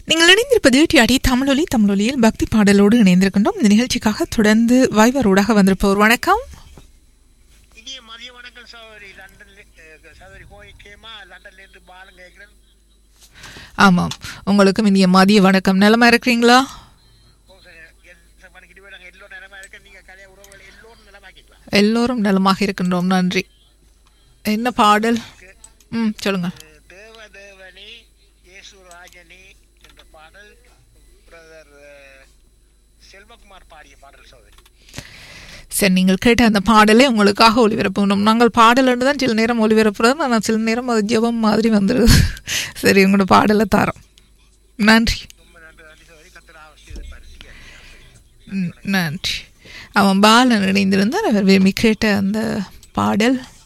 நீங்கள் இணைந்திருப்பது டிஆடி தமிழொலி தமிழொலியில் பக்தி பாடலோடு இணைந்திருக்கின்றோம் இந்த நிகழ்ச்சிக்காக தொடர்ந்து வைவரோடாக வந்திருப்பவர் வணக்கம் இனிய மதிய வணக்கம் சகோதரி லண்டன்ல அஹ், சகோதரி கோய் கேமா லண்டன்ல இருந்து பாலம் கேட்கிறேன் ஆமாம் உங்களுக்கும் இனிய மதிய வணக்கம் நிலமா இருக்கிறீங்களா பண்ணிக்கிட்டு போய் நாங்கள் எல்லோரும் நிலமா இருக்க நீங்க கலைய உறவுகள் எல்லோரும் நிலமாக்கிக்கலாம் எல்லோரும் நலமாக இருக்கின்றோம் நன்றி என்ன பாடல் ம் சொல்லுங்க தேவ தேவனி இயேசு ராஜனி என்ற பாடல் பிரதர் செல்வகுமார் பாடிய பாடல் சகோதரி சரி நீங்கள் கேட்ட அந்த பாடலை உங்களுக்காக ஒளிபரப்பணும் நாங்கள் பாடல் தான் சில நேரம் ஒளிபரப்புறது ஆனால் சில நேரம் அது ஜெபம் மாதிரி வந்துடுது சரி உங்களோட பாடலை தரோம் நன்றி ரொம்ப நன்றி நன்றி சகோதரி கத்திர அவசியம் பரிசுங்க ம், நன்றி அவன் பாலன் இணைந்திருந்தார் அவர் விரும்பி கேட்ட அந்த பாடல்